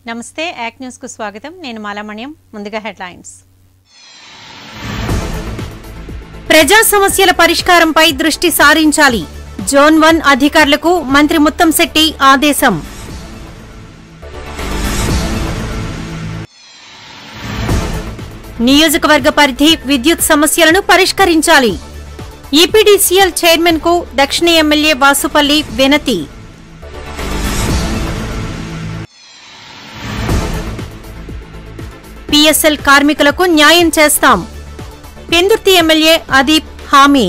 నమస్తే యాక్ న్యూస్ కు స్వాగతం నేను మాలామణ్యం ముందుగా హెడ్లైన్స్ ప్రజా సమస్యల పరిష్కారంపై దృష్టి సారించాలి జోన్ వన్ అధికారులకు మంత్రి ముత్తంశెట్టి ఆదేశం నియోజకవర్గ పరిధి విద్యుత్ సమస్యలను పరిష్కరించాలి ఈపీడీసీఎల్ చైర్మన్ కు దక్షిణ ఎమ్మెల్యే వాసుపల్లి వినతి పీఎస్ఎల్ కార్మికులకు న్యాయం చేస్తాం పెందుర్తి ఎమ్మెల్యే అదీప్ హామీ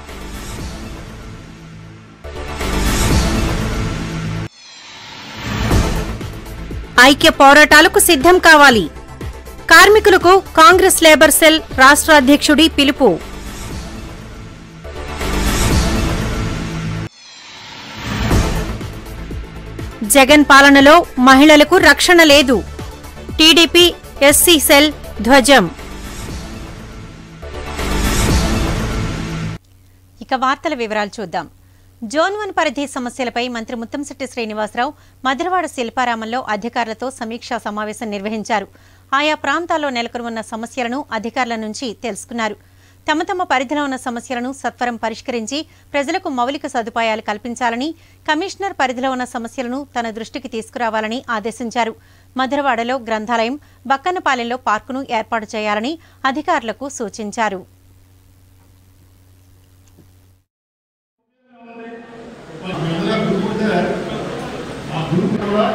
ఐక్య పోరాటాలకు సిద్ధం కావాలి కార్మికులకు కాంగ్రెస్ లేబర్ సెల్ రాష్ట్ర అధ్యక్షుడి పిలుపు జగన్ పాలనలో మహిళలకు రక్షణ లేదు టీడీపీ ఎస్సీ సెల్ ధ్వజం ఇక వార్తల వివరాలు చూద్దాం జోన్ వన్ పరిధి సమస్యలపై మంత్రి ముత్తంశెట్టి శ్రీనివాసరావు మధురవాడ శిల్పారామంలో అధికారులతో సమీక్షా సమావేశం నిర్వహించారు ఆయా ప్రాంతాల్లో నెలకొని ఉన్న సమస్యలను అధికారుల నుంచి తెలుసుకున్నారు తమ తమ పరిధిలో ఉన్న సమస్యలను సత్వరం పరిష్కరించి ప్రజలకు మౌలిక సదుపాయాలు కల్పించాలని కమిషనర్ పరిధిలో ఉన్న సమస్యలను తన దృష్టికి తీసుకురావాలని ఆదేశించారు మధురవాడలో గ్రంథాలయం బక్కన్నపాలెంలో పార్కును ఏర్పాటు చేయాలని అధికారులకు సూచించారు ముందుగా గ్రూప్ ఉంటే ఆ గ్రూప్ కూడా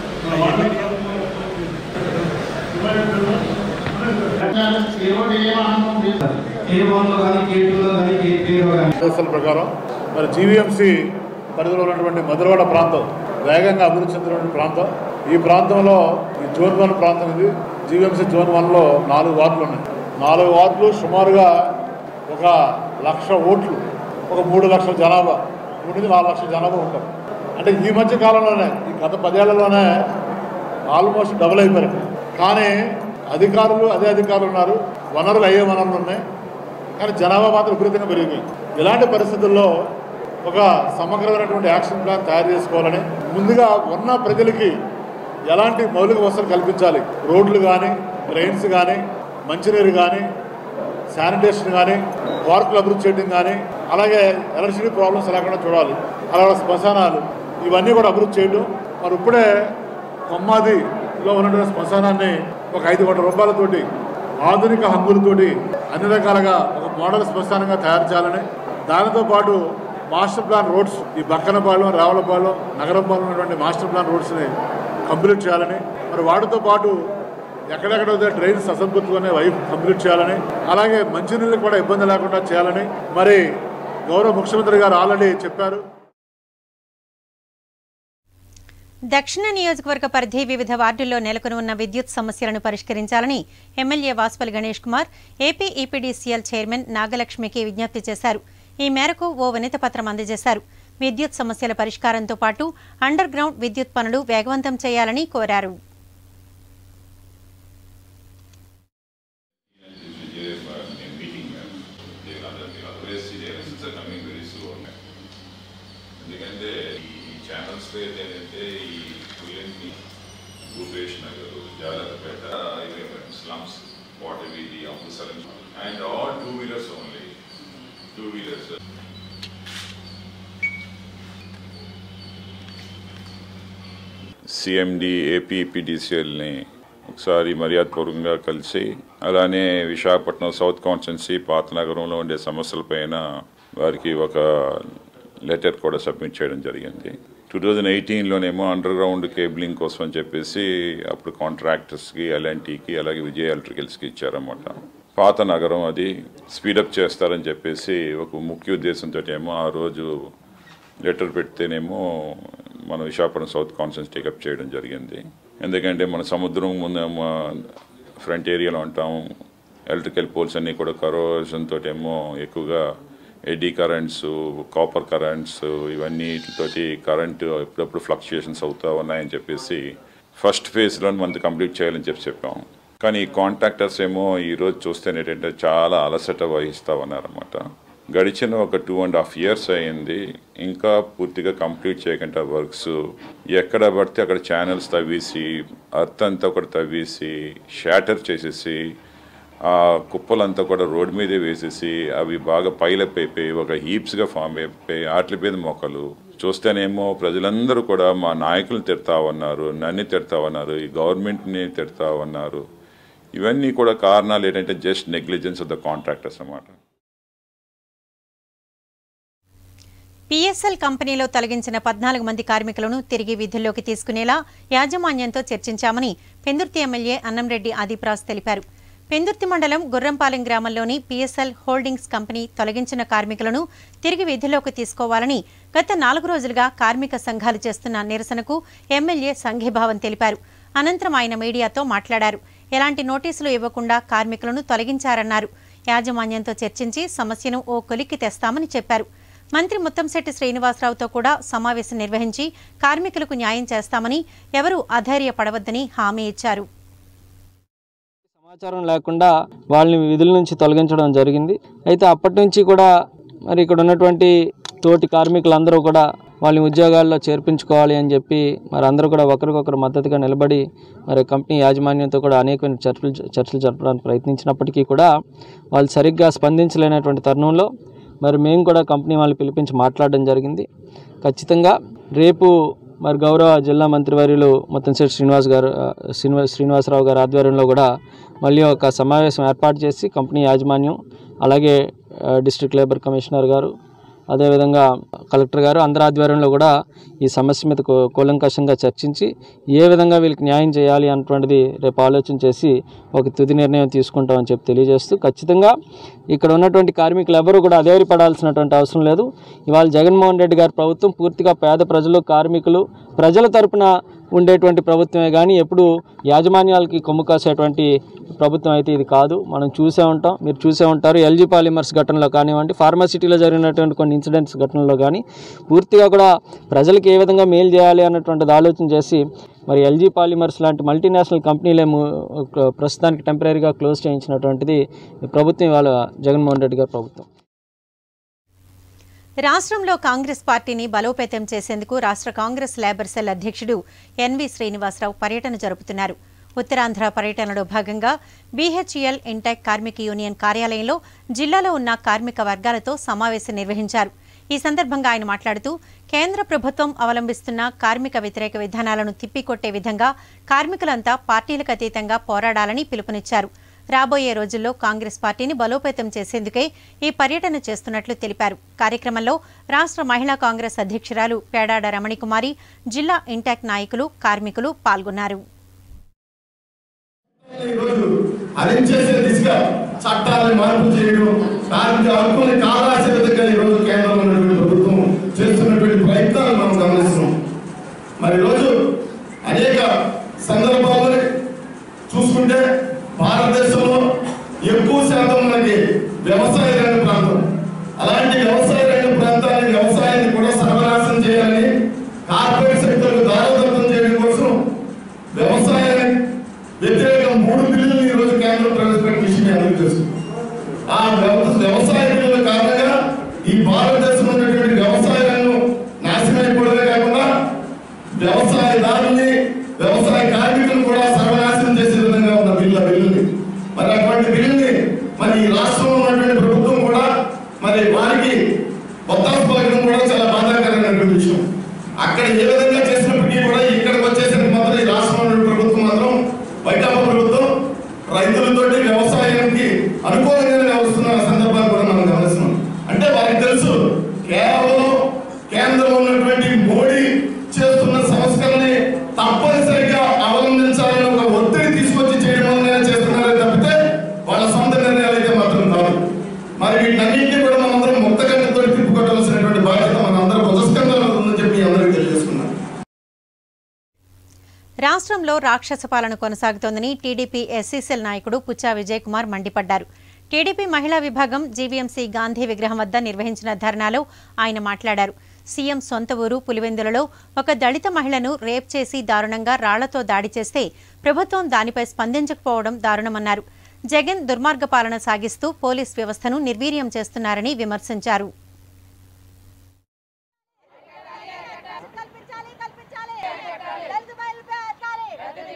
కేవన్లో కానీ కేటూలో కానీ కేపీలో కానీ ఆదేశాల ప్రకారం మరి జీవీఎంసీ పరిధిలో ఉన్నటువంటి మధురవాడ ప్రాంతం వేగంగా అభివృద్ధి చెందినటువంటి ప్రాంతం ఈ ప్రాంతంలో ఈ జోన్ వన్ ప్రాంతం ఇది జీవీఎంసీ జోన్ వన్లో నాలుగు వార్డులు ఉన్నాయి నాలుగు వార్డులు సుమారుగా ఒక లక్ష ఓట్లు ఒక మూడు లక్షల జనాభా మూడు నుంచి నాలుగు లక్షల జనాభా ఉంటారు అంటే ఈ మధ్య కాలంలోనే ఈ గత పదేళ్లలోనే ఆల్మోస్ట్ డబుల్ అయిపోయారు కానీ అధికారులు అదే అధికారులు ఉన్నారు వనరులు అయ్యే వనరులు ఉన్నాయి కానీ జనాభా మాత్రం విపరీతంగా పెరిగిపోయింది ఇలాంటి పరిస్థితుల్లో ఒక సమగ్రమైనటువంటి యాక్షన్ ప్లాన్ తయారు చేసుకోవాలని ముందుగా ఉన్న ప్రజలకి ఎలాంటి మౌలిక వసతులు కల్పించాలి రోడ్లు కానీ ట్రైన్స్ కానీ మంచినీరు కానీ శానిటేషన్ కానీ పార్కులు అభివృద్ధి చేయడం కానీ అలాగే ఎలక్ట్రిసిటీ ప్రాబ్లమ్స్ లేకుండా చూడాలి అలాగే శ్మశానాలు ఇవన్నీ కూడా అభివృద్ధి చేయడం మరి ఇప్పుడే కొమ్మాదిలో ఉన్నటువంటి శ్మశానాన్ని ఒక ఐదు కోట్ల రూపాయలతోటి ఆధునిక హంగులతోటి అన్ని రకాలుగా ఒక మోడల్ శ్మశానంగా తయారు చేయాలని దానితో పాటు మాస్టర్ ప్లాన్ రోడ్స్ ఈ బక్కనపాలెం రావులపాలెం నగరంపాలెం ఉన్నటువంటి మాస్టర్ ప్లాన్ రోడ్స్ని కంప్లీట్ చేయాలని మరి వాటితో పాటు ఎక్కడెక్కడ డ్రైన్స్ అసంపూర్తిగానే వైపు కంప్లీట్ చేయాలని అలాగే మంచినీళ్ళు కూడా ఇబ్బంది లేకుండా చేయాలని మరి గౌరవ ముఖ్యమంత్రి గారు ఆల్రెడీ చెప్పారు దక్షిణ నియోజకవర్గ పరిధి వివిధ వార్డుల్లో నెలకొని ఉన్న విద్యుత్ సమస్యలను పరిష్కరించాలని MLA Vasupalli Ganesh Kumar AP EPDCL chairman నాగలక్ష్మికి విజ్ఞప్తి చేశారు ఈ మేరకు ఓ వినతి పత్రం అందజేశారు విద్యుత్ సమస్యల పరిష్కారంతో పాటు అండర్ గ్రౌండ్ విద్యుత్ పనులు వేగవంతం చేయాలని కోరారు meeting them. They will other, they will otherwise see the elections are coming very soon. ఎందుకంటే ఈ ఛానల్స్ లో ఏంటంటే ఈ పులిని భూపేష్ నగర్ జాగ్రత్తపేట ఇవే స్లమ్స్ వాటర్ వీధి అమృతసరం and all two wheelers only two wheelers CMD AP పిడిసిఎల్ని ఒకసారి మర్యాదపూర్వకంగా కలిసి అలానే విశాఖపట్నం సౌత్ కాన్స్టెన్సీ పాత నగరంలో ఉండే సమస్యలపైన వారికి ఒక లెటర్ కూడా సబ్మిట్ చేయడం జరిగింది టూ థౌజండ్ ఎయిటీన్లోనేమో అండర్ గ్రౌండ్ కేబులింగ్ కోసం అని చెప్పేసి అప్పుడు కాంట్రాక్టర్స్కి ఎల్ఎన్టీకి అలాగే విజయ్ ఎలక్ట్రికల్స్కి ఇచ్చారన్నమాట పాత నగరం అది స్పీడప్ చేస్తారని చెప్పేసి ఒక ముఖ్య ఉద్దేశంతో ఏమో ఆ రోజు లెటర్ పెడితేనేమో మన విశాఖపట్నం సౌత్ కాన్ఫరెన్స్ టేకప్ చేయడం జరిగింది ఎందుకంటే మన సముద్రం ముందు ఫ్రంట్ ఏరియాలో ఉంటాం ఎలక్ట్రికల్ పోల్స్ అన్నీ కూడా కరోజన్ తోటేమో ఎక్కువగా ఎడ్డీ కరెంట్స్ కాపర్ కరెంట్స్ ఇవన్నీ తోటి కరెంటు ఎప్పుడప్పుడు ఫ్లక్చుయేషన్స్ అవుతా ఉన్నాయని చెప్పేసి ఫస్ట్ ఫేజ్లో మనది కంప్లీట్ చేయాలని చెప్పి చెప్పాం కానీ ఈ కాంట్రాక్టర్స్ ఏమో ఈరోజు చూస్తే ఏంటంటే చాలా అలసట వహిస్తూ ఉన్నారన్నమాట గడిచిన ఒక టూ అండ్ హాఫ్ ఇయర్స్ అయింది ఇంకా పూర్తిగా కంప్లీట్ చేయకుండా వర్క్స్ ఎక్కడ పడితే అక్కడ ఛానల్స్ తవ్వేసి అర్త్ అంతా కూడా తవ్వేసి షాటర్ చేసేసి ఆ కుప్పలంతా కూడా రోడ్ మీదే వేసేసి అవి బాగా పైలప్ అయిపోయి ఒక హీప్స్గా ఫామ్ అయిపోయి వాటి మీద మొక్కలు చూస్తేనేమో ప్రజలందరూ కూడా మా నాయకులను తిడతా ఉన్నారు నన్ను తిడతా ఉన్నారు ఈ గవర్నమెంట్ని తిడతా ఉన్నారు ఇవన్నీ కూడా కారణాలు ఏంటంటే just negligence of the contractors అన్నమాట పీఎస్ఎల్ కంపెనీలో తొలగించిన పద్నాలుగు మంది కార్మికులను తిరిగి విధుల్లోకి తీసుకునేలా యాజమాన్యంతో చర్చించామని పెందుర్తి ఎమ్మెల్యే అన్నంరెడ్డి ఆదిప్రాస్ తెలిపారు పెందుర్తి మండలం గుర్రంపాలెం గ్రామంలోని పీఎస్ఎల్ హోల్డింగ్స్ కంపెనీ తొలగించిన కార్మికులను తిరిగి విధుల్లోకి తీసుకోవాలని గత నాలుగు రోజులుగా కార్మిక సంఘాలు చేస్తున్న నిరసనకు ఎమ్మెల్యే సంఘీభావం తెలిపారు అనంతరం ఆయన మీడియాతో మాట్లాడారు ఎలాంటి నోటీసులు ఇవ్వకుండా కార్మికులను తొలగించారన్నారు యాజమాన్యంతో చర్చించి సమస్యను ఓ కొలిక్కి తెస్తామని చెప్పారు మంత్రి ముత్తంశెట్టి శ్రీనివాసరావుతో కూడా సమావేశం నిర్వహించి కార్మికులకు న్యాయం చేస్తామని ఎవరూ అధైర్యపడవద్దని హామీ ఇచ్చారు సమాచారం లేకుండా వాళ్ళని విధుల నుంచి తొలగించడం జరిగింది అయితే అప్పటి నుంచి కూడా మరి ఇక్కడ ఉన్నటువంటి తోటి కార్మికులందరూ కూడా వాళ్ళని ఉద్యోగాల్లో చేర్పించుకోవాలి అని చెప్పి మరి అందరూ కూడా ఒకరికొకరు మద్దతుగా నిలబడి మరి కంపెనీ యాజమాన్యంతో కూడా అనేకమైన చర్చలు చర్చలు జరపడానికి ప్రయత్నించినప్పటికీ కూడా వాళ్ళు సరిగ్గా స్పందించలేనటువంటి తరుణంలో మరి మేము కూడా కంపెనీ వాళ్ళు పిలిపించి మాట్లాడడం జరిగింది ఖచ్చితంగా రేపు మరి గౌరవ జిల్లా మంత్రివర్యులు ముత్తంశెట్టి శ్రీనివాస్ గారు ఆ, శ్రీనివాస్ శ్రీనివాసరావు గారి ఆధ్వర్యంలో కూడా మళ్ళీ ఒక సమావేశం ఏర్పాటు చేసి కంపెనీ యాజమాన్యం అలాగే ఆ, డిస్ట్రిక్ట్ లేబర్ కమిషనర్ గారు అదేవిధంగా కలెక్టర్ గారు అందరి ఆధ్వర్యంలో కూడా ఈ సమస్య మీద కూ- కూలంకషంగా చర్చించి ఏ విధంగా వీళ్ళకి న్యాయం చేయాలి అన్నటువంటిది రేపు ఆలోచన చేసి ఒక తుది నిర్ణయం తీసుకుంటామని చెప్పి తెలియజేస్తూ ఖచ్చితంగా ఇక్కడ ఉన్నటువంటి కార్మికులు ఎవరు కూడా అధైర్యపడాల్సినటువంటి అవసరం లేదు ఇవాళ జగన్మోహన్ రెడ్డి గారి ప్రభుత్వం పూర్తిగా పేద ప్రజలు కార్మికులు ప్రజల తరపున ఉండేటువంటి ప్రభుత్వమే కానీ ఎప్పుడు యాజమాన్యాలకి కొమ్ము కాసేటువంటి ప్రభుత్వం అయితే ఇది కాదు మనం చూసే ఉంటాం మీరు చూసే ఉంటారు ఎల్జీ పాలిమర్స్ ఘటనలో కానివ్వండి ఫార్మాసిటీలో జరిగినటువంటి కొన్ని ఇన్సిడెంట్స్ ఘటనలో కానీ పూర్తిగా కూడా ప్రజలకు ఏ విధంగా మేలు చేయాలి అన్నటువంటిది ఆలోచన చేసి మరి ఎల్జీ పాలిమర్స్ లాంటి మల్టీనేషనల్ కంపెనీలే ము- ఒక ప్రస్తుతానికి టెంపరీగా క్లోజ్ చేయించినటువంటిది ఈ ప్రభుత్వం ఇవాళ జగన్మోహన్ రెడ్డి గారి ప్రభుత్వం రాష్ట్రంలో కాంగ్రెస్ పార్టీని బలోపేతం చేసేందుకు రాష్ట్ర కాంగ్రెస్ లేబర్ సెల్ అధ్యక్షుడు ఎన్వి శ్రీనివాసరావు పర్యటన జరుపుతున్నారు ఉత్తరాంధ్ర పర్యటనలో భాగంగా బీహెచ్ఈఎల్ ఇంటాక్ కార్మిక యూనియన్ కార్యాలయంలో జిల్లాలో ఉన్న కార్మిక వర్గాలతో సమావేశం నిర్వహించారు ఈ సందర్భంగా ఆయన మాట్లాడుతూ కేంద్ర ప్రభుత్వం అవలంబిస్తున్న కార్మిక వ్యతిరేక విధానాలను తిప్పికొట్టే విధంగా కార్మికులంతా పార్టీలకు అతీతంగా పోరాడాలని పిలుపునిచ్చారు రాబోయే రోజుల్లో కాంగ్రెస్ పార్టీని బలోపేతం చేసేందుకే ఈ పర్యటన చేస్తున్నట్లు తెలిపారు కార్యక్రమంలో రాష్ట్ర మహిళా కాంగ్రెస్ అధ్యక్షురాలు పేడాడ రమణికుమారి జిల్లా ఇంటాక్ నాయకులు కార్మికులు పాల్గొన్నారు ఈరోజు అరించేసే దిశగా చట్టాలను మార్పు చేయడం కార్మిక హక్కుల్ని కావాల్సిన విధంగా ఈరోజు కేంద్రంలో ఉన్నటువంటి ప్రభుత్వం చేస్తున్నటువంటి ప్రయత్నాలు మనం గమనిస్తున్నాం మరి ఈరోజు అనేక సందర్భాల్లో చూసుకుంటే భారతదేశంలో ఎక్కువ శాతం మనకి వ్యవసాయ రంగ ప్రాంతం అలాంటి వ్యవసాయ రంగ ప్రాంతాన్ని వ్యవసాయాన్ని కూడా సర్వనాశనం చేయాలని కార్పొరేట్ సెక్టర్కు దారోదత్తం చేయడం కోసం వ్యవసాయాన్ని వ్యతిరేక మూడు బిల్లులు ఈ రోజు కేంద్రం ప్రవేశపెట్టిన విషయం మీ అందరికీ తెలుసు ఆ వ్యవ- వ్యవసాయ బిల్లుల కారణంగా ఈ భారతదేశంలో ఉన్నటువంటి వ్యవసాయ రంగం నాశనం అయిపోవడమే కాకుండా వ్యవసాయదారుల్ని వ్యవసాయ కార్మికులను కూడా సర్వనాశనం చేసే విధంగా ఉన్న బిల్లు ఆ బిల్లుని మరి అటువంటి బిల్లుని మరి ఈ రాష్ట్రంలో ఉన్నటువంటి ప్రభుత్వం కూడా మరి వారికి ఒత్తాసు పలకడం కూడా చాలా బాధాకరమైనటువంటి విషయం అక్కడ ఏ విధంగా చేసినప్పటికీ కూడా ఇక్కడికి వచ్చేసరికి మాత్రం ఈ రాష్ట్రంలో ఉన్నటువంటి ప్రభుత్వం మాత్రం వైకాపా ప్రభుత్వం రైతులతోటి వ్యవసాయానికి అనుకూలంగా వ్యవస్తున్న సందర్భాలు కూడా మనం గమనిస్తున్నాం అంటే వారికి తెలుసు కేవలం కేంద్రంలో ఉన్నటువంటి మోడీ చేస్తున్న సంస్కరణని తప్పనిసరిగా అవలంబించాలని ఒక ఒత్తిడి తీసుకొచ్చి చేయడం వల్లనే చేస్తున్నారే తప్పితే వాళ్ళ సొంత నిర్ణయాలు అయితే మాత్రం కాదు మరి వీటన్నింటినీ కూడా మనందరం ముక్తగంటతో తిప్పుకొట్టాల్సినటువంటి బాధ్యత మనందరం భుజస్కంధాలు ఉందని చెప్పి మీ అందరికీ తెలియజేసుకున్నాను రాష్ట్రంలో రాక్షస పాలన కొనసాగుతోందని టీడీపీ ఎస్సీసీఎల్ నాయకుడు పుచ్చా విజయ్ కుమార్ మండిపడ్డారు టీడీపీ మహిళా విభాగం జీవీఎంసీ గాంధీ విగ్రహం వద్ద నిర్వహించిన ధర్నాలో ఆయన మాట్లాడారు సీఎం సొంత ఊరు పులివెందులలో ఒక దళిత మహిళను రేప్ చేసి దారుణంగా రాళ్లతో దాడి చేస్తే ప్రభుత్వం దానిపై స్పందించకపోవడం దారుణమన్నారు జగన్ దుర్మార్గ పాలన సాగిస్తూ పోలీస్ వ్యవస్థను నిర్వీర్యం చేస్తున్నారని విమర్శించారు కల్పించాలి కల్పించాలి దళిత మహిళలపై అధికారి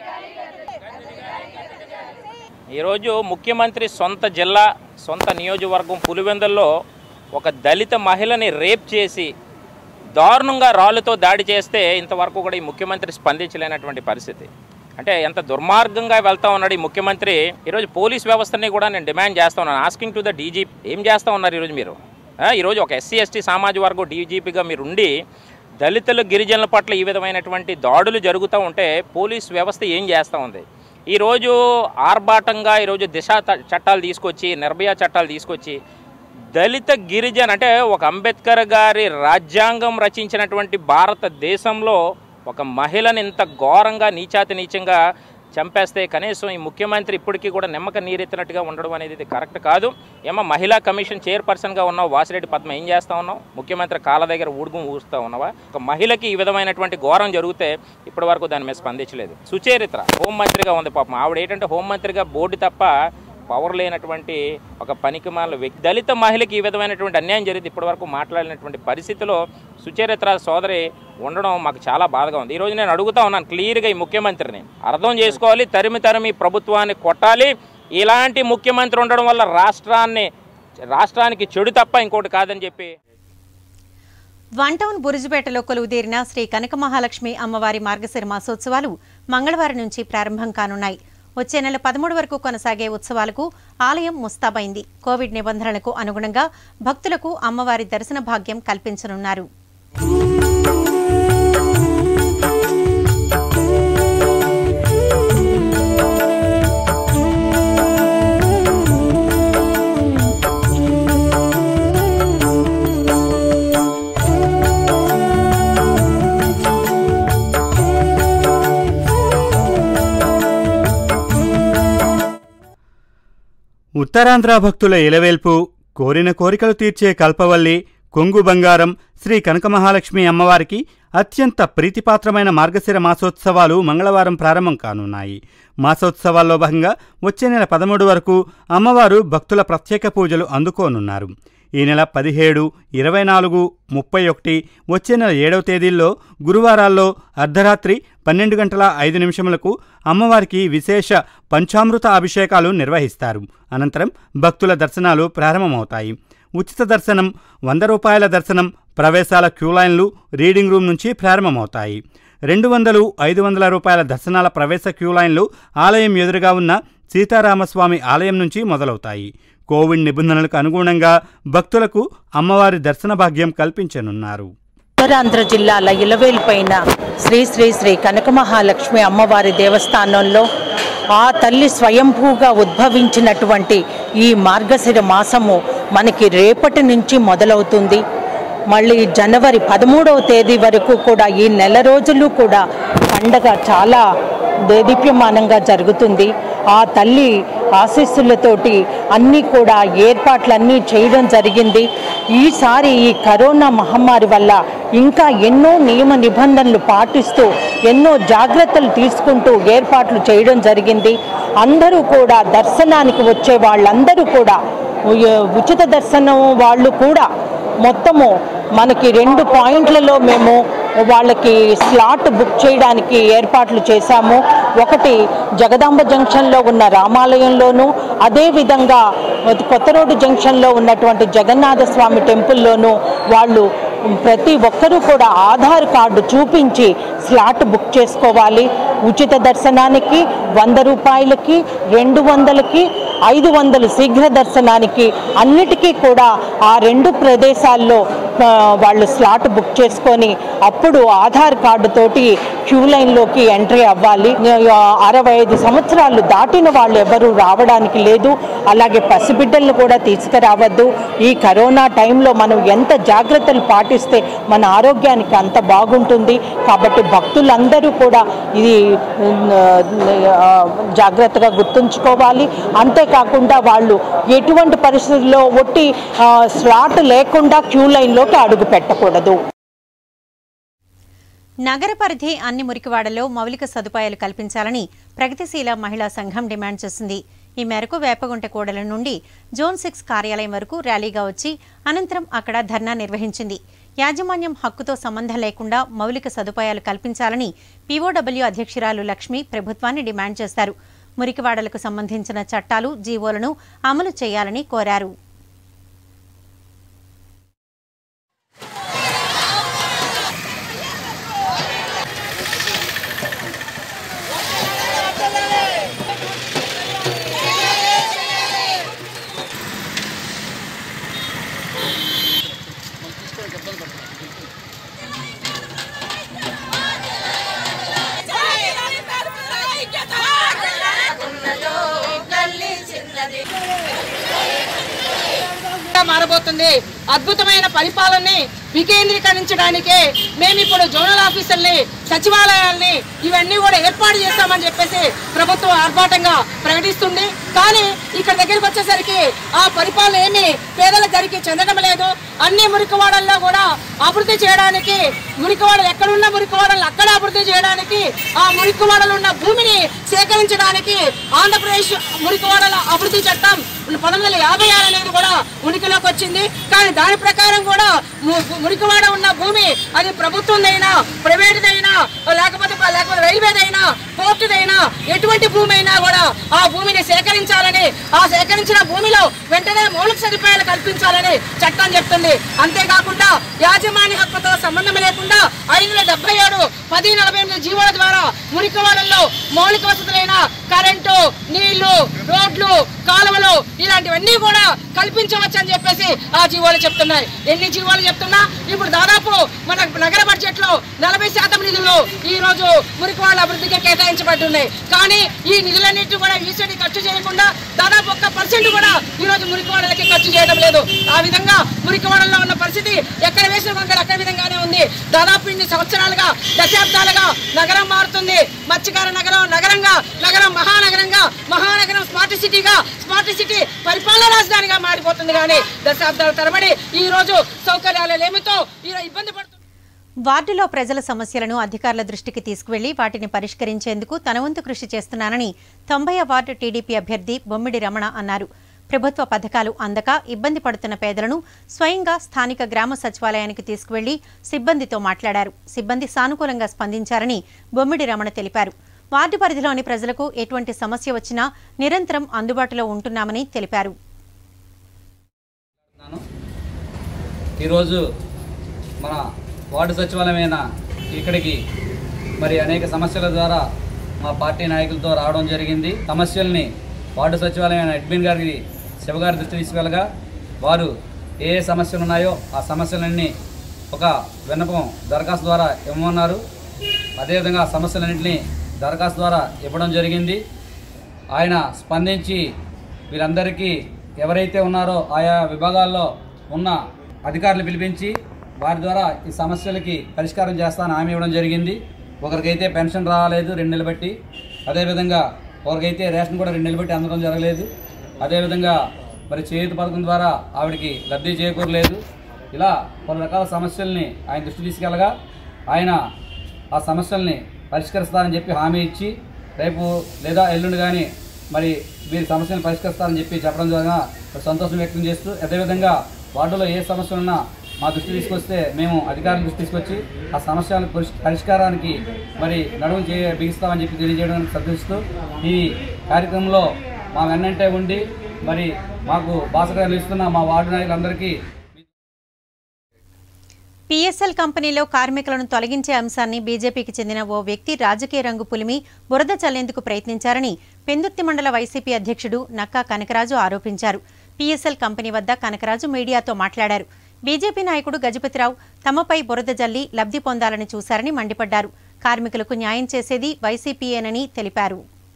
ఈరోజు ముఖ్యమంత్రి సొంత జిల్లా సొంత నియోజకవర్గం పులివెందుల్లో ఒక దళిత మహిళని రేప్ చేసి దారుణంగా రాళ్ళతో దాడి చేస్తే ఇంతవరకు కూడా ఈ ముఖ్యమంత్రి స్పందించలేనటువంటి పరిస్థితి అంటే ఎంత దుర్మార్గంగా వెళ్తా ఉన్నాడు ఈ ముఖ్యమంత్రి ఈరోజు పోలీస్ వ్యవస్థని కూడా నేను డిమాండ్ చేస్తా ఉన్నాను ఆస్కింగ్ టు ద డీజీ ఏం చేస్తా ఉన్నారు ఈరోజు మీరు ఆ, ఈరోజు ఒక ఎస్సీ ఎస్టీ సామాజిక వర్గం డీజీపీగా మీరు ఉండి దళితులు గిరిజనుల పట్ల ఈ విధమైనటువంటి దాడులు జరుగుతూ ఉంటే పోలీస్ వ్యవస్థ ఏం చేస్తూ ఉంది ఈరోజు ఆర్భాటంగా ఈరోజు దిశ త- చట్టాలు తీసుకొచ్చి నిర్భయ చట్టాలు తీసుకొచ్చి దళిత గిరిజన అంటే ఒక అంబేద్కర్ గారి రాజ్యాంగం రచించినటువంటి భారతదేశంలో ఒక మహిళని ఇంత ఘోరంగా నీచాతి నీచంగా చంపేస్తే కనీసం ఈ ముఖ్యమంత్రి ఇప్పటికీ కూడా నిమ్మక నీరెత్తినట్టుగా ఉండడం అనేది ఇది కరెక్ట్ కాదు ఏమో మహిళా కమిషన్ చైర్పర్సన్గా ఉన్నావు వాసిరెడ్డి పద్మ ఏం చేస్తా ఉన్నావు ముఖ్యమంత్రి కాళ్ళ దగ్గర ఊడుగు ఊరుస్తూ ఉన్నావా ఒక మహిళకి ఈ విధమైనటువంటి ఘోరం జరిగితే ఇప్పటి వరకు దాని మీద స్పందించలేదు సుచరిత్ర హోంమంత్రిగా ఉంది పాపం ఆవిడ ఏంటంటే హోంమంత్రిగా బోర్డు తప్ప పవర్ లేనటువంటి ఒక పనికిమాల వ్యక్తి దళిత మహిళకి ఈ విధమైనటువంటి అన్యాయం జరిగింది ఇప్పటివరకు మాట్లాడినటువంటి పరిస్థితిలో సుచరిత్ర సోదరి ఉండడం మాకు చాలా బాధగా ఉంది ఈరోజు నేను అడుగుతా ఉన్నాను క్లియర్గా ఈ ముఖ్యమంత్రిని అర్థం చేసుకోవాలి తరిమి తరిమి ప్రభుత్వాన్ని కొట్టాలి ఇలాంటి ముఖ్యమంత్రి ఉండడం వల్ల రాష్ట్రాన్ని రాష్ట్రానికి చెడు తప్ప ఇంకోటి కాదని చెప్పి వన్ టౌన్ బురుజుపేటలో కొలువుదీరిన శ్రీ కనక మహాలక్ష్మి అమ్మవారి మార్గశిర మాసోత్సవాలు మంగళవారం నుంచి ప్రారంభం కానున్నాయి వచ్చే నెల పదమూడు వరకు కొనసాగే ఉత్సవాలకు ఆలయం ముస్తాబైంది కోవిడ్ నిబంధనలకు అనుగుణంగా భక్తులకు అమ్మవారి దర్శన భాగ్యం కల్పించనున్నారు ఉత్తరాంధ్ర భక్తుల ఇలవేల్పు కోరిన కోరికలు తీర్చే కల్పవల్లి కొంగు బంగారం శ్రీ కనకమహాలక్ష్మి అమ్మవారికి అత్యంత ప్రీతిపాత్రమైన మార్గశిర మాసోత్సవాలు మంగళవారం ప్రారంభం కానున్నాయి మాసోత్సవాల్లో భాగంగా వచ్చే నెల పదమూడు వరకు అమ్మవారు భక్తుల ప్రత్యేక పూజలు అందుకోనున్నారు ఈ నెల పదిహేడు ఇరవై నాలుగు ముప్పై ఒకటి వచ్చే నెల ఏడవ తేదీల్లో గురువారాల్లో అర్ధరాత్రి పన్నెండు గంటల ఐదు నిమిషములకు అమ్మవారికి విశేష పంచామృత అభిషేకాలు నిర్వహిస్తారు అనంతరం భక్తుల దర్శనాలు ప్రారంభమవుతాయి ఉచిత దర్శనం వంద రూపాయల దర్శనం ప్రవేశాల క్యూలైన్లు రీడింగ్ రూమ్ నుంచి ప్రారంభమవుతాయి రెండు వందలు ఐదు వందల రూపాయల దర్శనాల ప్రవేశ క్యూలైన్లు ఆలయం ఎదురుగా ఉన్న సీతారామస్వామి ఆలయం నుంచి మొదలవుతాయి కోవిడ్ నిబంధనలకు అనుగుణంగా భక్తులకు అమ్మవారి దర్శన భాగ్యం కల్పించనున్నారు ఉత్తరాంధ్ర జిల్లాల ఇలవేల్పైన శ్రీ శ్రీ శ్రీ కనకమహాలక్ష్మి అమ్మవారి దేవస్థానంలో ఆ తల్లి స్వయంభూగా ఉద్భవించినటువంటి ఈ మార్గశిర మాసము మనకి రేపటి నుంచి మొదలవుతుంది మళ్ళీ జనవరి పదమూడవ తేదీ వరకు కూడా ఈ నెల రోజులు కూడా పండగ చాలా దేదీప్యమానంగా జరుగుతుంది ఆ తల్లి ఆశీస్సులతోటి అన్నీ కూడా ఏర్పాట్లన్నీ చేయడం జరిగింది ఈసారి ఈ కరోనా మహమ్మారి వల్ల ఇంకా ఎన్నో నియమ నిబంధనలు పాటిస్తూ ఎన్నో జాగ్రత్తలు తీసుకుంటూ ఏర్పాట్లు చేయడం జరిగింది అందరూ కూడా దర్శనానికి వచ్చే వాళ్ళందరూ కూడా ఉ- ఉచిత దర్శనం వాళ్ళు కూడా మొత్తము మనకి రెండు పాయింట్లలో మేము వాళ్ళకి స్లాట్ బుక్ చేయడానికి ఏర్పాట్లు చేశాము ఒకటి జగదాంబ జంక్షన్లో ఉన్న రామాలయంలోను అదేవిధంగా కొత్త రోడ్డు జంక్షన్లో ఉన్నటువంటి జగన్నాథ స్వామి టెంపుల్లోనూ వాళ్ళు ప్రతి ఒక్కరూ కూడా ఆధార్ కార్డు చూపించి స్లాట్ బుక్ చేసుకోవాలి ఉచిత దర్శనానికి వంద రూపాయలకి రెండు వందలకి ఐదు వందలు శీఘ్ర దర్శనానికి అన్నిటికీ కూడా ఆ రెండు ప్రదేశాల్లో ఆ, వాళ్ళు స్లాట్ బుక్ చేసుకొని అప్పుడు ఆధార్ కార్డు తోటి క్యూ లైన్లోకి ఎంట్రీ అవ్వాలి ఆ, అరవై ఐదు సంవత్సరాలు దాటిన వాళ్ళు ఎవరు రావడానికి లేదు అలాగే పసిబిడ్డలను కూడా తీసుకురావద్దు ఈ కరోనా టైంలో మనం ఎంత జాగ్రత్తలు పాటిస్తే మన ఆరోగ్యానికి అంత బాగుంటుంది కాబట్టి భక్తులందరూ కూడా ఇది ఆ, జాగ్రత్తగా గుర్తుంచుకోవాలి అంతేకాకుండా వాళ్ళు ఎటువంటి పరిస్థితుల్లో ఒట్టి ఆ, స్లాట్ లేకుండా క్యూ లైన్లోకి అడుగు పెట్టకూడదు నగర పరిధి అన్ని మురికివాడల్లో మౌలిక సదుపాయాలు కల్పించాలని ప్రగతిశీల మహిళా సంఘం డిమాండ్ చేసింది ఈ మేరకు వేపగుంట కూడల నుండి జోన్ సిక్స్ కార్యాలయం వరకు ర్యాలీగా వచ్చి అనంతరం అక్కడ ధర్నా నిర్వహించింది యాజమాన్యం హక్కుతో సంబంధం లేకుండా మౌలిక సదుపాయాలు కల్పించాలని పీఓడబ్ల్యూ అధ్యక్షురాలు లక్ష్మి ప్రభుత్వాన్ని డిమాండ్ చేశారు మురికివాడలకు సంబంధించిన చట్టాలు జీవోలను అమలు చేయాలని కోరారు మారబోతుంది అద్భుతమైన పరిపాలనని వికేంద్రీకరించడానికే మేము ఇప్పుడు జోనల్ ఆఫీసర్ని సచివాలయాల్ని ఇవన్నీ కూడా ఏర్పాటు చేస్తామని చెప్పేసి ప్రభుత్వం ఆర్భాటంగా ప్రకటిస్తుంది కానీ ఇక్కడ దగ్గరికి వచ్చేసరికి ఆ పరిపాలన ఏమి పేదల జరిగి చెందడం లేదు అన్ని మురికివాడల్లో కూడా అభివృద్ధి చేయడానికి మురికివాడలు ఎక్కడున్న మురికివాడలు అక్కడ అభివృద్ధి చేయడానికి ఆ మురికివాడలు ఉన్న భూమిని సేకరించడానికి ఆంధ్రప్రదేశ్ మురికివాడల అభివృద్ధి చట్టం పంతొమ్మిది వందల యాభై ఆరు అనేది కూడా ఉనికిలోకి వచ్చింది కానీ దాని ప్రకారం కూడా ము- మురికివాడ ఉన్న భూమి అది ప్రభుత్వందైనా ప్రైవేట్దైనా లేకపోతే లేకపోతే రైల్వేదైనా పోర్టుదైనా ఎటువంటి భూమి అయినా కూడా ఆ భూమిని సేకరించాలని ఆ సేకరించిన భూమిలో వెంటనే మౌలిక సదుపాయాలు కల్పించాలని చట్టం చెప్తుంది అంతేకాకుండా యాజమాన్య హక్కుతో సంబంధం లేకుండా ఐదు వందల డెబ్బై ఏడు పది నలభై ఎనిమిది జీవోల ద్వారా మురికివాడల్లో మౌలిక వసతులైన కరెంటు నీళ్లు రోడ్లు కాలువలు ఇలాంటివన్నీ కూడా కల్పించవచ్చు అని చెప్పేసి ఆ జీవోలు చెప్తున్నాయి ఎన్ని జీవోలు చెప్తున్నా ఇప్పుడు దాదాపు మన నగర బడ్జెట్ లో నలభై శాతం నిధులు ఈ రోజు మురికివాళ్ళ అభివృద్ధికి కేటాయించబడుతున్నాయి కానీ ఈ నిధులన్నింటి కూడా ఈసీడీ ఖర్చు చేయకుండా దాదాపు ఒక్క పర్సెంట్ కూడా ఈ రోజు మురికివాడలకి ఖర్చు చేయడం లేదు ఆ విధంగా మురికివాడల్లో ఉన్న పరిస్థితి ఎక్కడ వేసిన కొంకర అక్కడ విధంగానే ఉంది దాదాపు ఇన్ని సంవత్సరాలుగా దశాబ్దాలుగా నగరం మారుతుంది మత్స్యకార నగరం నగరంగా నగరం మహానగరంగా మహానగరం స్మార్ట్ సిటీగా స్మార్ట్ సిటీ పరిపాలన రాజధానిగా మారిపోతుంది కానీ దశాబ్దాల తరబడి ఈ రోజు సౌకర్యాలు లేమితో ఈ రోజు ఇబ్బంది పడుతుంది వార్డులో ప్రజల సమస్యలను అధికారుల దృష్టికి తీసుకువెళ్లి వాటిని పరిష్కరించేందుకు తన వంతు కృషి చేస్తున్నానని తొంభై వార్డు టీడీపీ అభ్యర్థి బొమ్మిడి రమణ అన్నారు ప్రభుత్వ పథకాలు అందక ఇబ్బంది పడుతున్న పేదలను స్వయంగా స్థానిక గ్రామ సచివాలయానికి తీసుకువెళ్లి సిబ్బందితో మాట్లాడారు సిబ్బంది సానుకూలంగా స్పందించారని బొమ్మిడి రమణ తెలిపారు వార్డు పరిధిలోని ప్రజలకు ఎటువంటి సమస్య వచ్చినా నిరంతరం అందుబాటులో ఉంటున్నామని తెలిపారు ఈరోజు మన వార్డు సచివాలయమైన ఇక్కడికి మరి అనేక సమస్యల ద్వారా మా పార్టీ నాయకులతో రావడం జరిగింది సమస్యల్ని వార్డు సచివాలయమైన అడ్మిన్ గారికి శివగారి దృష్టి తీసుకెళ్ళగా వారు ఏ ఏ సమస్యలు ఉన్నాయో ఆ సమస్యలన్నీ ఒక విన్నపం దరఖాస్తు ద్వారా ఇవ్వమన్నారు అదేవిధంగా ఆ సమస్యలన్నింటినీ దరఖాస్తు ద్వారా ఇవ్వడం జరిగింది ఆయన స్పందించి వీరందరికీ ఎవరైతే ఉన్నారో ఆయా విభాగాల్లో ఉన్న అధికారులు పిలిపించి వారి ద్వారా ఈ సమస్యలకి పరిష్కారం చేస్తానని హామీ ఇవ్వడం జరిగింది ఒకరికైతే పెన్షన్ రాలేదు రెండు నెలలు బట్టి అదేవిధంగా ఒకరికైతే రేషన్ కూడా రెండు నెలలు బట్టి అందడం జరగలేదు అదేవిధంగా మరి చేయూత పథకం ద్వారా ఆవిడకి లబ్ధి చేకూరలేదు ఇలా పలు రకాల సమస్యల్ని ఆయన దృష్టి తీసుకెళ్ళగా ఆయన ఆ సమస్యల్ని పరిష్కరిస్తారని చెప్పి హామీ ఇచ్చి రేపు లేదా ఎల్లుండి కానీ మరి వీరి సమస్యలను పరిష్కరిస్తారని చెప్పి చెప్పడం ద్వారా సంతోషం వ్యక్తం చేస్తూ అదేవిధంగా వార్డులో ఏ సమస్యలు ఉన్నా మా దృష్టి తీసుకొస్తే మేము అధికారుల దృష్టి తీసుకొచ్చి ఆ సమస్యల పరిష్- పరిష్కారానికి మరి నడుము చే బిగిస్తామని చెప్పి తెలియజేయడానికి సంతోషిస్తూ ఈ కార్యక్రమంలో మా వెన్నంటే ఉండి మరి మాకు బాసగా నిలుస్తున్న మా వార్డు నాయకులందరికీ పీఎస్ఎల్ కంపెనీలో కార్మికులను తొలగించే అంశాన్ని బీజేపీకి చెందిన ఓ వ్యక్తి రాజకీయ రంగు పులిమి బురద చల్లేందుకు ప్రయత్నించారని పెందుర్తి మండల వైసీపీ అధ్యక్షుడు నక్కా కనకరాజు ఆరోపించారు పీఎస్ఎల్ కంపెనీ వద్ద కనకరాజు మీడియాతో మాట్లాడారు బీజేపీ నాయకుడు గజపతిరావు తమపై బురద జల్లి లబ్ధి పొందాలని చూశారని మండిపడ్డారు కార్మికులకు న్యాయం చేసేది వైసీపీయేనని తెలిపారు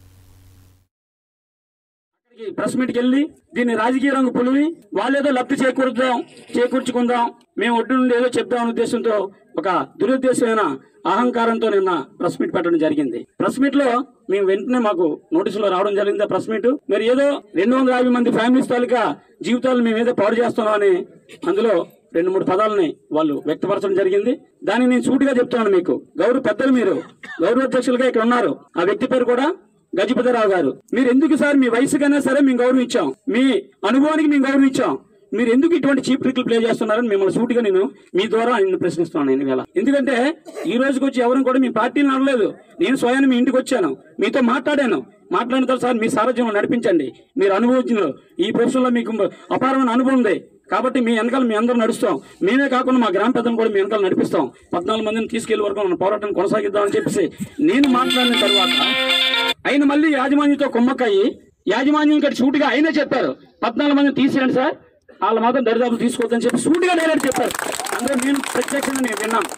ప్రెస్ మీట్కి వెళ్ళి దీన్ని రాజకీయ రంగు పులివి వాళ్ళేదో లబ్ధి చేకూరుద్దాం చేకూర్చుకుందాం మేము ఒడ్డు నుండి ఏదో చెప్దాం ఉద్దేశంతో ఒక దురుద్దేశమైన అహంకారంతో నిన్న ప్రెస్ మీట్ పెట్టడం జరిగింది ప్రెస్ మీట్ లో మేము వెంటనే మాకు నోటీసులో రావడం జరిగింది ఆ ప్రెస్ మీట్ మరి ఏదో రెండు వందల యాభై మంది ఫ్యామిలీస్ తాలూకా జీవితాలు మేము ఏదో పాడు చేస్తున్నామని అందులో రెండు మూడు పదాలని వాళ్ళు వ్యక్తపరచడం జరిగింది దాన్ని నేను సూటిగా చెప్తున్నాను మీకు గౌరవ పెద్దలు మీరు గౌరవ అధ్యక్షులుగా ఇక్కడ ఉన్నారు ఆ వ్యక్తి పేరు కూడా గజపతిరావు గారు మీరు ఎందుకు సార్ మీ వయసుకైనా సరే మేము గౌరవించాం మీ అనుభవానికి మేము గౌరవించాం మీరు ఎందుకు ఇటువంటి చీప్ ట్రిక్లు ప్లే చేస్తున్నారని మిమ్మల్ని సూటిగా నేను మీ ద్వారా నిన్ను ప్రశ్నిస్తున్నాను నేను ఇవాళ ఎందుకంటే ఈ రోజుకి వచ్చి ఎవరు కూడా మీ పార్టీని అనలేదు నేను స్వయాన్ని మీ ఇంటికి వచ్చాను మీతో మాట్లాడాను మాట్లాడిన తర్వాత సార్ మీ సారథ్యంలో నడిపించండి మీరు అనుభవించిన ఈ ప్రొఫెషన్లో మీకు అపారమైన అనుభవం ఉంది కాబట్టి మీ వెనకాల మీ అందరూ నడుస్తాం మేమే కాకుండా మా గ్రామ పెద్దలు కూడా మీ వెనకాల నడిపిస్తాం పద్నాలుగు మందిని తీసుకెళ్లే వరకు మన పోరాటాన్ని కొనసాగిద్దామని చెప్పేసి నేను మాట్లాడిన తర్వాత ఆయన మళ్ళీ యాజమాన్యంతో కుమ్మక్కయ్యి యాజమాన్యం ఇక్కడ సూటిగా అయినా చెప్పారు పద్నాలుగు మందిని తీసేయండి సార్ వాళ్ళ మాత్రం దరిదాపులు తీసుకోవద్దని చెప్పి సూటిగా డైరెక్ట్ చెప్పారు అందరూ నేను ప్రత్యక్షంగా నేను విన్నాను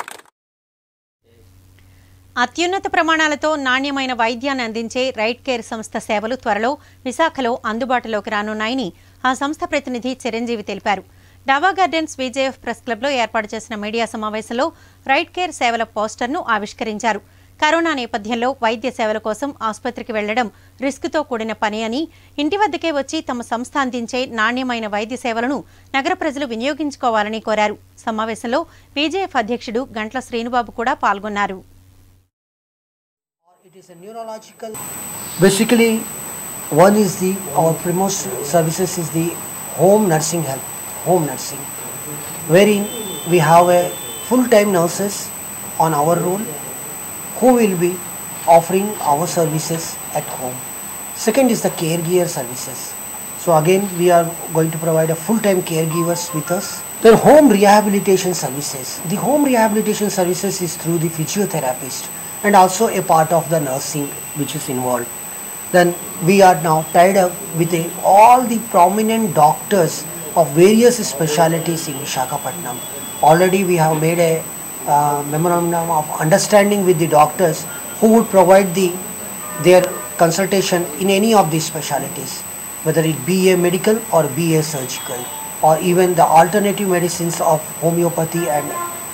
అత్యున్నత ప్రమాణాలతో నాణ్యమైన వైద్యాన్ని అందించే రైట్ కేర్ సంస్థ సేవలు త్వరలో విశాఖలో అందుబాటులోకి రానున్నాయని ఆ సంస్థ ప్రతినిధి చిరంజీవి తెలిపారు డావా గార్డెన్స్ విజేఎఫ్ ప్రెస్ క్లబ్లో ఏర్పాటు చేసిన మీడియా సమావేశంలో రైట్ కేర్ సేవల పోస్టర్ను ఆవిష్కరించారు కరోనా నేపథ్యంలో వైద్య సేవల కోసం ఆసుపత్రికి వెళ్లడం రిస్క్తో కూడిన పని అని ఇంటి వద్దకే వచ్చి తమ సంస్థ అందించే నాణ్యమైన వైద్య సేవలను నగర ప్రజలు వినియోగించుకోవాలని కోరారు సమావేశంలో విజేఎఫ్ అధ్యక్షుడు గంట్ల శ్రీనుబాబు కూడా పాల్గొన్నారు It is a neurological. Basically, one is the our premost services is the home nursing help, home nursing, wherein we have a full-time nurses on our role who will be offering our services at home. Second is the caregiver services. So again, we are going to provide a full-time caregivers with us. Then home rehabilitation services. The home rehabilitation services is through the physiotherapist and also a part of the nursing which is involved. Then we are now tied up with a, all the prominent doctors of various specialities in Visakhapatnam. Already we have made a uh, memorandum of understanding with the doctors who would provide the their consultation in any of these specialities, whether it be a medical or be a surgical, or even the alternative medicines of homeopathy and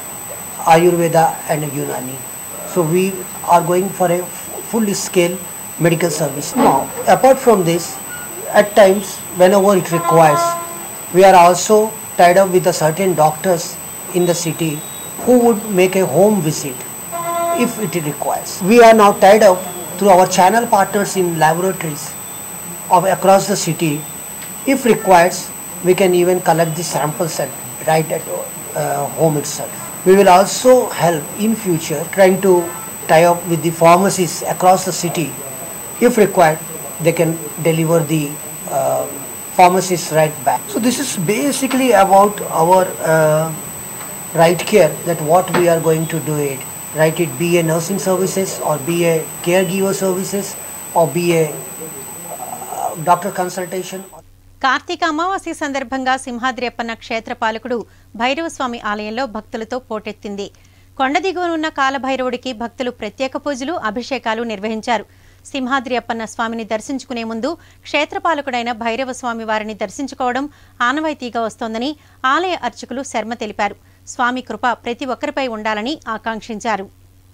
Ayurveda and Unani. So we are going for a full scale medical service. Now, apart from this, at times whenever it requires, we are also tied up with a certain doctors in the city who would make a home visit if it requires. We are now tied up through our channel partners in laboratories of across the city. If requires, we can even collect the samples at, right at uh, home itself. We will also help in future trying to tie up with the pharmacies across the city. If required, they can deliver the uh, pharmacies right back. So this is basically about our uh, right care that what we are going to do it. Right, it be a nursing services or be a caregiver services or be a uh, doctor consultation. Karthika అమావాస్య సందర్భంగా సింహాద్రి అప్పన్న క్షేత్ర పాలకుడు భైరవస్వామి ఆలయంలో భక్తులతో పోటెత్తింది కొండ దిగువనున్న కాలభైరవుడికి భక్తులు ప్రత్యేక పూజలు అభిషేకాలు నిర్వహించారు సింహాద్రి అప్పన్న స్వామిని దర్శించుకునే ముందు క్షేత్రపాలకుడైన భైరవ స్వామి వారిని దర్శించుకోవడం ఆనవాయితీగా వస్తోందని ఆలయ అర్చకులు శర్మ తెలిపారు స్వామి కృప ప్రతి ఒక్కరిపై ఉండాలని ఆకాంక్షించారు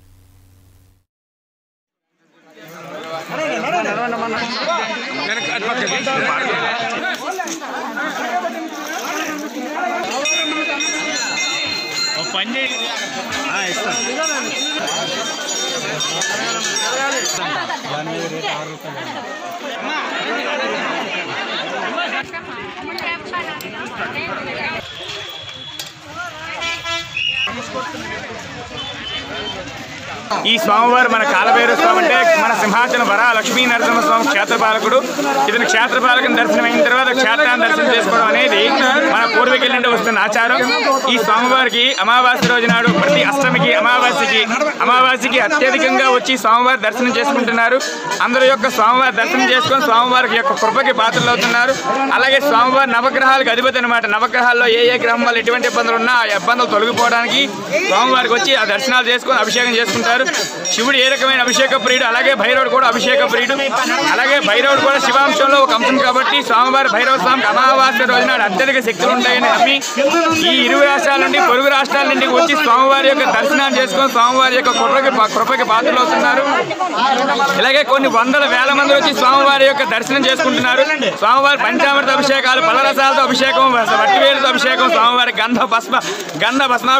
ఈ స్వామివారు మన కాలభైరవ స్వామి అంటే మన సింహాచలం వర లక్ష్మీ నరసింహస్వామి క్షేత్రపాలకుడు ఇతను క్షేత్రపాలకుని దర్శనం అయిన తర్వాత క్షేత్రాన్ని దర్శనం చేసుకోవడం అనేది మన పూర్వీకుల నుండి వస్తున్న ఆచారం ఈ స్వామివారికి అమావాస్య రోజు నాడు ప్రతి అష్టమికి అమావాస్యకి అమావాస్యకి అత్యధికంగా వచ్చి స్వామివారి దర్శనం చేసుకుంటున్నారు అందరి యొక్క స్వామివారి దర్శనం చేసుకొని స్వామివారికి యొక్క కృపకి పాత్రలు అవుతున్నారు అలాగే స్వామివారి నవగ్రహాలకు అధిపతి అనమాట నవగ్రహాల్లో ఏ ఏ గ్రహం వల్ల ఎటువంటి ఇబ్బందులు ఉన్నా ఆ ఇబ్బందులు తొలగిపోవడానికి స్వామివారికి వచ్చి ఆ దర్శనాలు చేసుకొని అభిషేకం చేసుకుంటారు శివుడు ఏ రకమైన అభిషేక ప్రియుడు అలాగే భైరవుడు కూడా అభిషేక ప్రియుడు అలాగే భైరవుడు కూడా శివాంశంలో ఒక అంశం కాబట్టి స్వామివారి భైరవ స్వామికి అమావాస్య రోజు నాడు అత్యధిక శక్తులు ఉంటాయని నమ్మి ఈ ఇరు రాష్ట్రాల నుండి పొరుగు రాష్ట్రాల నుండి వచ్చి స్వామివారి యొక్క దర్శనాన్ని చేసుకొని స్వామివారి యొక్క కృపకి కృపకి పాత్రలు అవుతున్నారు ఇలాగే కొన్ని వందల వేల మంది వచ్చి స్వామివారి యొక్క దర్శనం చేసుకుంటున్నారు స్వామివారి పంచామృత అభిషేకాలు పలరసాలతో అభిషేకం వట్టివేలుతో అభిషేకం స్వామివారి గంధ భస్మ గంధ భస్మాభిషేకాలతో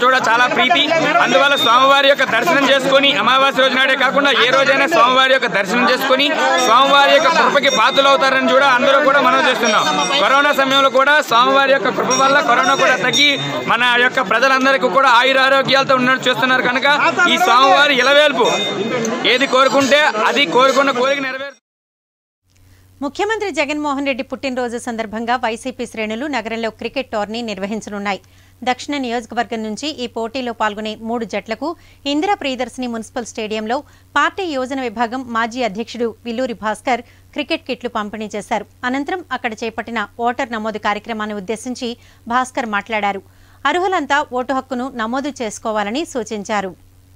కూడా చాలా ప్రీతి అందువల్ల స్వామివారి యొక్క దర్శనం చేసుకొని అమావాస్య రోజు నాడే కాకుండా ఏ రోజైనా స్వామివారి యొక్క దర్శనం చేసుకొని స్వామివారి యొక్క కృపకి పాత్రలు అవుతారని కూడా అందరూ కూడా మనం చేస్తున్నాం కరోనా సమయంలో కూడా స్వామివారి యొక్క కృప వల్ల కరోనా కూడా తగ్గి మన యొక్క ప్రజలందరికీ కూడా ఆయుర ఆరోగ్యాలతో ఉన్నట్టు చూస్తున్నారు కనుక ఈ స్వామివారి ఇలవేల్పు ఏది కోరుకుంటే అది కోరుకున్న కోరిక నెరవేరు ముఖ్యమంత్రి జగన్మోహన్ రెడ్డి పుట్టినరోజు సందర్భంగా వైసీపీ శ్రేణులు నగరంలో క్రికెట్ టోర్నీ నిర్వహించనున్నాయి దక్షిణ నియోజకవర్గం నుంచి ఈ పోటీలో పాల్గొనే మూడు జట్లకు ఇందిరా ప్రియదర్శిని మున్సిపల్ స్టేడియంలో పార్టీ యోజన విభాగం మాజీ అధ్యక్షుడు విల్లూరి భాస్కర్ క్రికెట్ కిట్లు పంపిణీ చేశారు అనంతరం అక్కడ చేపట్టిన ఓటర్ నమోదు కార్యక్రమాన్ని ఉద్దేశించి భాస్కర్ మాట్లాడారు అర్హులంతా ఓటు హక్కును నమోదు చేసుకోవాలని సూచించారు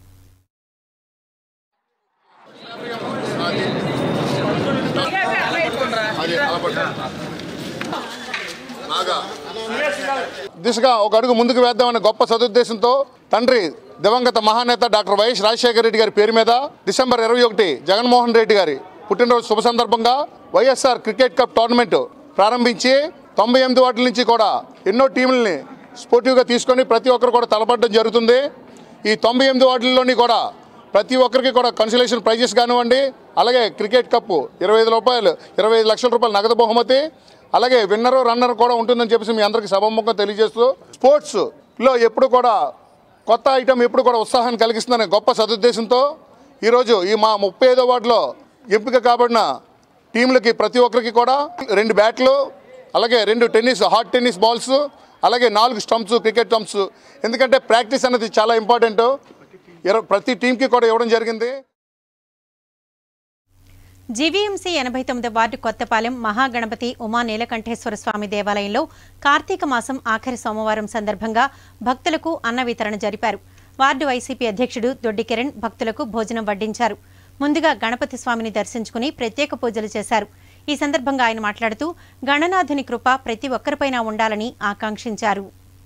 దిశగా ఒక అడుగు ముందుకు వేద్దామనే గొప్ప సదుద్దేశంతో తండ్రి దివంగత మహానేత డాక్టర్ వైఎస్ రాజశేఖర రెడ్డి గారి పేరు మీద డిసెంబర్ ఇరవై ఒకటి జగన్మోహన్ రెడ్డి గారి పుట్టినరోజు శుభ సందర్భంగా వైఎస్ఆర్ క్రికెట్ కప్ టోర్నమెంట్ ప్రారంభించి తొంభై ఎనిమిది వాటిల నుంచి కూడా ఎన్నో టీముల్ని స్పోర్టివ్గా తీసుకొని ప్రతి ఒక్కరు కూడా తలపడడం జరుగుతుంది ఈ తొంభై ఎనిమిది వాటిల్లోని కూడా ప్రతి ఒక్కరికి కూడా కన్సలేషన్ ప్రైజెస్ కానివ్వండి అలాగే క్రికెట్ కప్పు ఇరవై ఐదు రూపాయలు ఇరవై ఐదు లక్షల రూపాయల నగదు బహుమతి అలాగే విన్నరు రన్నర్ కూడా ఉంటుందని చెప్పేసి మీ అందరికీ సభముఖంగా తెలియజేస్తూ స్పోర్ట్స్లో ఎప్పుడు కూడా కొత్త ఐటమ్ ఎప్పుడు కూడా ఉత్సాహాన్ని కలిగిస్తుందనే గొప్ప సదుద్దేశంతో ఈరోజు ఈ మా ముప్పై ఐదో వార్డులో ఎంపిక కాబడిన టీంలకి ప్రతి ఒక్కరికి కూడా రెండు బ్యాట్లు అలాగే రెండు టెన్నిస్ హాట్ టెన్నిస్ బాల్స్ అలాగే నాలుగు స్టంప్స్ క్రికెట్ స్టంప్స్ ఎందుకంటే ప్రాక్టీస్ అనేది చాలా ఇంపార్టెంట్ ఇర- ప్రతి టీంకి కూడా ఇవ్వడం జరిగింది జీవీఎంసీ ఎనభై తొమ్మిది వార్డు కొత్తపాలెం మహాగణపతి ఉమా నీలకంఠేశ్వర స్వామి దేవాలయంలో కార్తీక మాసం ఆఖరి సోమవారం సందర్భంగా భక్తులకు అన్న వితరణ జరిపారు వార్డు వైసీపీ అధ్యక్షుడు దొడ్డి కిరణ్ భక్తులకు భోజనం వడ్డించారు ముందుగా గణపతి స్వామిని దర్శించుకుని ప్రత్యేక పూజలు చేశారు ఈ సందర్భంగా ఆయన మాట్లాడుతూ గణనాథుని కృప ప్రతి ఒక్కరిపైన ఉండాలని ఆకాంక్షించారు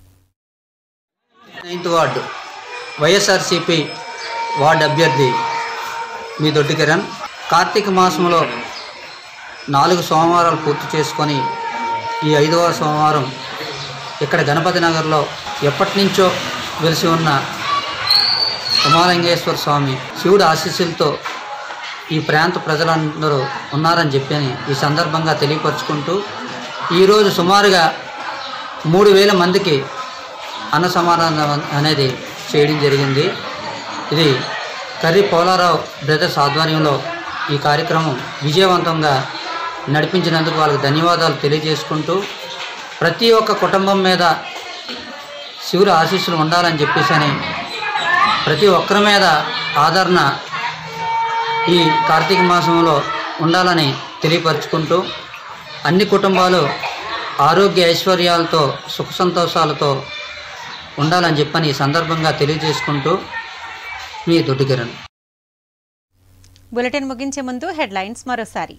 నైన్త్ వార్డు వైఎస్ఆర్సిపి వార్డు అభ్యర్థి మీ దొడ్డి కిరణ్ కార్తీక మాసంలో నాలుగు సోమవారాలు పూర్తి చేసుకొని ఈ ఐదవ సోమవారం ఇక్కడ గణపతి నగర్లో ఎప్పటి నుంచో వెలిసి ఉన్న ఉమాలింగేశ్వర స్వామి శివుడు ఆశీస్సులతో ఈ ప్రాంత ప్రజలందరూ ఉన్నారని చెప్పి ఈ సందర్భంగా తెలియపరుచుకుంటూ ఈరోజు సుమారుగా మూడు వేల మందికి అన్న సమారాధన అనేది చేయడం జరిగింది ఇది కర్రీ పోలారావు బ్రదర్స్ ఆధ్వర్యంలో ఈ కార్యక్రమం విజయవంతంగా నడిపించినందుకు వాళ్ళకి ధన్యవాదాలు తెలియజేసుకుంటూ ప్రతి ఒక్క కుటుంబం మీద శివుడు ఆశీస్సులు ఉండాలని చెప్పేసి అని ప్రతి ఒక్కరి మీద ఆదరణ ఈ కార్తీక మాసంలో ఉండాలని తెలియపరుచుకుంటూ అన్ని కుటుంబాలు ఆరోగ్య ఐశ్వర్యాలతో సుఖ సంతోషాలతో ఉండాలని చెప్పని ఈ సందర్భంగా తెలియజేసుకుంటూ మీ దొడ్డికిరణ్ బులెటిన్ ముగించే ముందు హెడ్లైన్స్ మరోసారి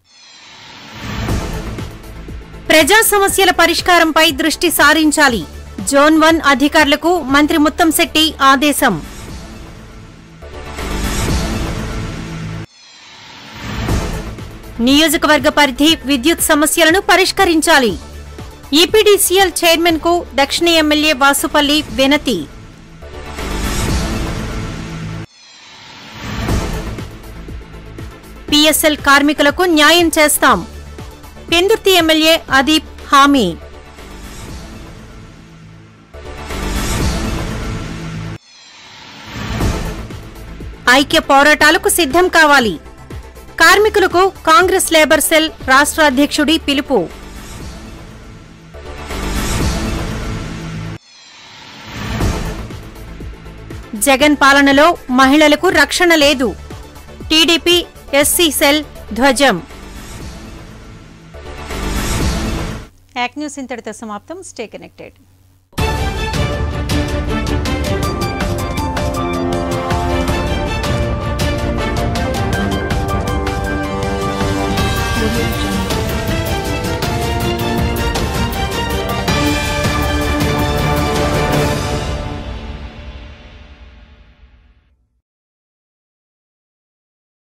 ప్రజా సమస్యల పరిష్కారంపై దృష్టి సారించాలి జోన్ వన్ అధికారులకు మంత్రి ముత్తంశెట్టి ఆదేశం నియోజకవర్గ పరిధి విద్యుత్ సమస్యలను పరిష్కరించాలి ఈపీడీసీఎల్ చైర్మన్ కు దక్షిణ ఎమ్మెల్యే వాసుపల్లి వినతి పీఎస్ఎల్ కార్మికులకు న్యాయం చేస్తాం పెందుర్తి ఎమ్మెల్యే అదీప్ హామీ ఐక్య పోరాటాలకు సిద్ధం కావాలి కార్మికులకు కాంగ్రెస్ లేబర్ సెల్ రాష్ట్ర అధ్యక్షుడి పిలుపు జగన్ పాలనలో మహిళలకు రక్షణ లేదు టీడీపీ ఎస్సీ సెల్ ధ్వజం యాక్ న్యూస్ ఇంతటితో సమాప్తం స్టే కనెక్టెడ్ Thank you.